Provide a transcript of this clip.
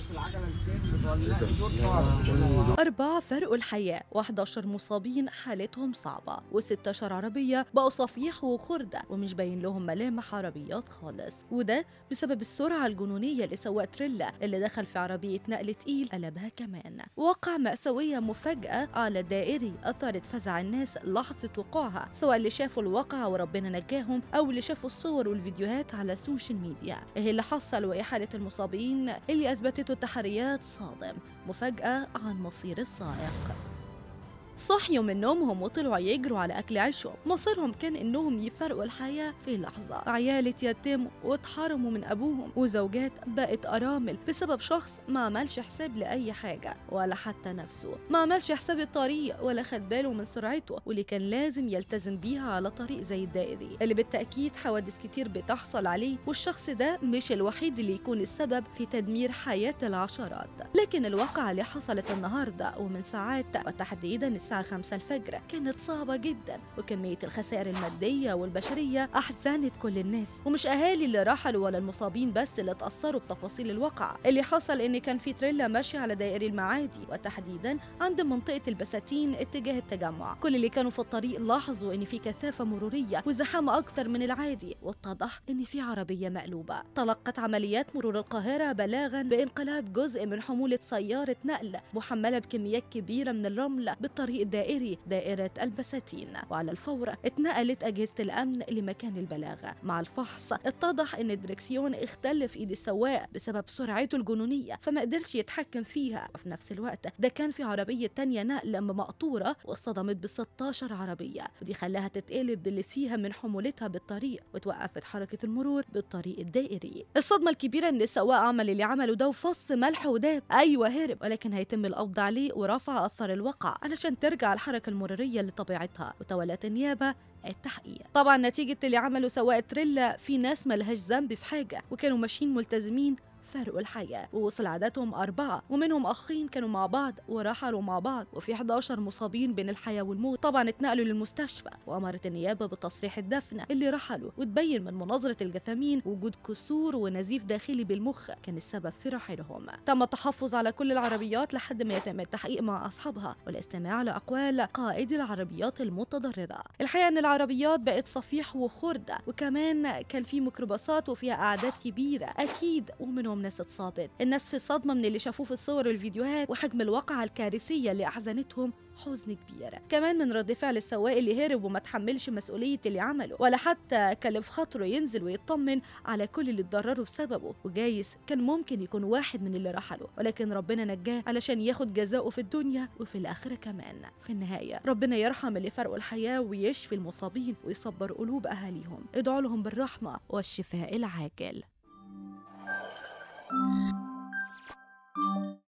أربعة فرقوا الحياة و11 مصابين حالتهم صعبة و16 عربية بقوا صفيح وخردة ومش باين لهم ملامح عربيات خالص وده بسبب السرعة الجنونية لسواق تريلا اللي دخل في عربية نقل تقيل قلبها كمان وقع مأساوية مفاجأة على الدائري أثارت فزع الناس لحظة وقوعها سواء اللي شافوا الواقعة وربنا نجاهم أو اللي شافوا الصور والفيديوهات على السوشيال ميديا إيه اللي حصل وإيه حالة المصابين اللي أثبتته التحريات صادم مفاجأة عن مصير السائق صحيوا من نومهم وطلعوا يجروا على أكل عيشهم مصيرهم كان إنهم يفرقوا الحياة في لحظة عيال اتيتموا واتحرموا من أبوهم وزوجات بقت أرامل بسبب شخص ما عملش حساب لأي حاجة ولا حتى نفسه ما عملش حساب الطريق ولا خد باله من سرعته واللي كان لازم يلتزم بيها على طريق زي الدائري اللي بالتأكيد حوادث كتير بتحصل عليه والشخص ده مش الوحيد اللي يكون السبب في تدمير حياة العشرات لكن الواقعة اللي حصلت النهاردة ومن ساعات وتحديدا الساعة 5 الفجر كانت صعبة جدا وكمية الخسائر المادية والبشرية أحزنت كل الناس ومش أهالي اللي رحلوا ولا المصابين بس اللي اتأثروا بتفاصيل الواقع اللي حصل إن كان في تريلا ماشية على دائري المعادي وتحديدا عند منطقة البساتين اتجاه التجمع كل اللي كانوا في الطريق لاحظوا إن في كثافة مرورية وزحامة أكتر من العادي واتضح إن في عربية مقلوبة تلقت عمليات مرور القاهرة بلاغا بانقلاب جزء من حمولة سيارة نقل محملة بكميات كبيرة من الرمل بالطريق الدائري دائرة البساتين وعلى الفور اتنقلت أجهزة الأمن لمكان البلاغ مع الفحص اتضح إن الدركسيون اختل في إيد السواق بسبب سرعته الجنونية فما قدرش يتحكم فيها وفي نفس الوقت ده كان في عربية تانية نقل مقطورة واصطدمت ب 16 عربية ودي خلاها تتقلب باللي فيها من حمولتها بالطريق وتوقفت حركة المرور بالطريق الدائري الصدمة الكبيرة إن السواق عمل اللي عمله ده وفص ملح وداب أيوة هرب ولكن هيتم القبض عليه ورفع أثر الواقع علشان ترجع الحركة المرورية لطبيعتها وتولت النيابة التحقيق طبعا نتيجة اللي عمله سواق تريلا في ناس ملهاش ذنب في حاجة وكانوا ماشيين ملتزمين فارقوا الحياة ووصل عددهم أربعة ومنهم أخين كانوا مع بعض ورحلوا مع بعض وفي 11 مصابين بين الحياة والموت طبعا اتنقلوا للمستشفى وأمرت النيابة بتصريح الدفن اللي رحلوا وتبين من مناظرة الجثامين وجود كسور ونزيف داخلي بالمخ كان السبب في رحيلهم تم التحفظ على كل العربيات لحد ما يتم التحقيق مع أصحابها والاستماع لأقوال قائدي العربيات المتضررة الحقيقة أن العربيات بقت صفيح وخردة وكمان كان في ميكروباصات وفيها أعداد كبيرة أكيد ومنهم ناس اتصابت الناس في صدمة من اللي شافوه في الصور والفيديوهات وحجم الواقعة الكارثية اللي أحزنتهم حزن كبير كمان من رد فعل السواق اللي هرب وما تحملش مسؤولية اللي عمله ولا حتى كلف خاطره ينزل ويطمن على كل اللي اتضرروا بسببه وجايز كان ممكن يكون واحد من اللي رحلوا ولكن ربنا نجاه علشان ياخد جزاؤه في الدنيا وفي الآخرة كمان في النهاية ربنا يرحم اللي فرقوا الحياة ويشفي المصابين ويصبر قلوب أهاليهم ادعوا لهم بالرحمة والشفاء العاجل thank you